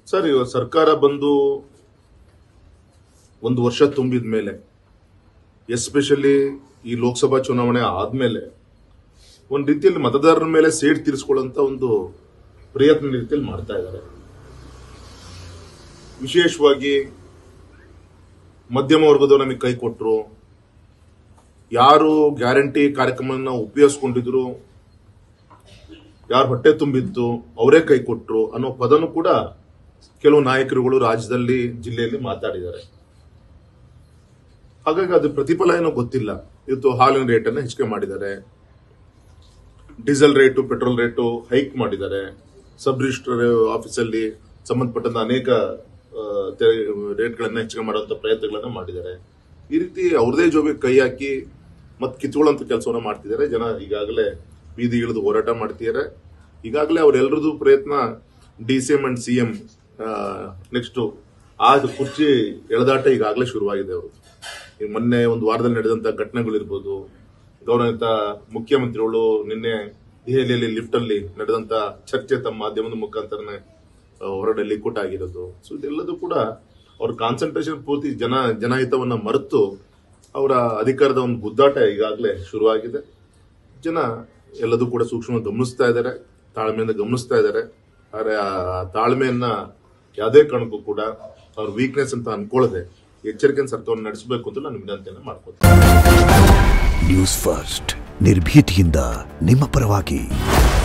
sir ಇವಾಗ ಸರ್ಕಾರ ಬಂದು ಒಂದು ವರ್ಷ ತುಂಬಿದ ಮೇಲೆ ಎಸ್ಪೆಷಲಿ ಈ ಲೋಕಸಭಾ ಚುನಾವಣೆ ಆದ್ಮೇಲೆ ಒಂದು ರೀತಿಯಲ್ಲಿ ಮತದಾರರ ಮೇಲೆ ಸೇಡ್ ತೀರಿಸ್ಕೊಳ್ಳುವಂತ ಒಂದು ಪ್ರಯತ್ನ ರೀತಿಯಲ್ಲಿ ಮಾಡ್ತಾ ಇದ್ದಾರೆ ವಿಶೇಷವಾಗಿ ಮಧ್ಯಮ ವರ್ಗದವರು ನಮಗೆ ಕೈ ಕೊಟ್ಟರು ಯಾರು ಗ್ಯಾರಂಟಿ ಕಾರ್ಯಕ್ರಮನ ಉಪಯೋಗಿಸ್ಕೊಂಡಿದ್ರು ಯಾರು ಹೊಟ್ಟೆ ತುಂಬಿತ್ತು ಅವರೇ ಕೈ ಕೊಟ್ರು ಅನ್ನೋ ಪದನು ಕೂಡ ಕೆಲವು ನಾಯಕರುಗಳು ರಾಜ್ಯದಲ್ಲಿ ಜಿಲ್ಲೆಯಲ್ಲಿ ಮಾತಾಡಿದ್ದಾರೆ ಹಾಗಾಗಿ ಅದು ಪ್ರತಿಫಲ ಏನೋ ಗೊತ್ತಿಲ್ಲ ಇವತ್ತು ಹಾಲಿನ ರೇಟನ್ನು ಹೆಚ್ಚಿಗೆ ಮಾಡಿದ್ದಾರೆ diesel rate petrol rate hike ಮಾಡಿದ್ದಾರೆ ಸಬ್ ರಿಜಿಸ್ಟರ್ ಆಫೀಸಲ್ಲಿ ಸಂಬಂಧಪಟ್ಟಂತ ಅನೇಕ ಆ, ತೆರಿಗೆ ರೇಟ್ಗಳನ್ನ ಹೆಚ್ಚಿಗೆ ಮಾಡುವಂತ ಪ್ರಯತ್ನಗಳನ್ನ ಮಾಡಿದ್ದಾರೆ ಈ ರೀತಿ ಅವ್ರದೇ ಜೋಬಿಗೆ ಕೈ ಹಾಕಿ ಮತ್ತೆ ಕಿತ್ಕೊಳ್ಳುವಂತ ಕೆಲಸವನ್ನ ಮಾಡ್ತಿದ್ದಾರೆ ಜನ ಈಗಾಗಲೇ ಬೀದಿ ಇಳಿದು ಹೋರಾಟ ಮಾಡ್ತಿದ್ದಾರೆ ಈಗಾಗಲೇ ಅವರೆಲ್ಲರದು ಪ್ರಯತ್ನ D C M and C M next ಆ ಕುರ್ಚಿ ಎಳೆದಾಟ ಈಗಾಗಲೇ ಶುರುವಾಗಿದೆ ಅವರು ಈ ಮೊನ್ನೆ ಒಂದು ವಾರದಲ್ಲಿ ನಡೆದಂತ ಘಟನೆಗಳಿರ್ಬೋದು ಗೌರವಿತ ಮುಖ್ಯಮಂತ್ರಿಗಳು ನಿನ್ನೆ ದೆಹಲಿಯಲ್ಲಿ ಲಿಫ್ಟ್ ಅಲ್ಲಿ ನಡೆದಂತ ಚರ್ಚೆ ತಮ್ಮ ಮಾಧ್ಯಮದ ಮುಖಾಂತರನೇ ಆ, ಹೊರಗಡೆ ಲಿಕ್ವಿಟ್ ಆಗಿರೋದು ಸೊ ಇದೆಲ್ಲದೂ ಕೂಡ ಅವ್ರ ಕಾನ್ಸಂಟ್ರೇಷನ್ ಪೂರ್ತಿ ಜನ ಜನಹಿತವನ್ನ ಮರೆತು ಅವರ ಅಧಿಕಾರದ ಒಂದು ಗುದ್ದಾಟ ಈಗಾಗಲೇ ಶುರುವಾಗಿದೆ ಜನ ಎಲ್ಲದೂ ಕೂಡ ಸೂಕ್ಷ್ಮ ಗಮನಿಸ್ತಾ ಇದ್ದಾರೆ ತಾಳ್ಮೆಯಿಂದ ಗಮನಿಸ್ತಾ ಇದ್ದಾರೆ ಆದರೆ ಆ ತಾಳ್ಮೆಯನ್ನ ಯಾವುದೇ ಕಾರಣಕ್ಕೂ ಕೂಡ ಅವ್ರ ವೀಕ್ನೆಸ್ ಅಂತ ಅನ್ಕೊಳ್ಳದೆ ಎಚ್ಚರಿಕೆಯನ್ನು ಸರ್ಕಾರವನ್ನು ನಡೆಸಬೇಕು ಅಂತ ನಾನು ವಿನಂತಿಯನ್ನು ಮಾಡ್ಕೊತೀನಿ ನ್ಯೂಸ್ ಫಸ್ಟ್ ನಿರ್ಭೀತಿಯಿಂದ ನಿಮ್ಮ ಪರವಾಗಿ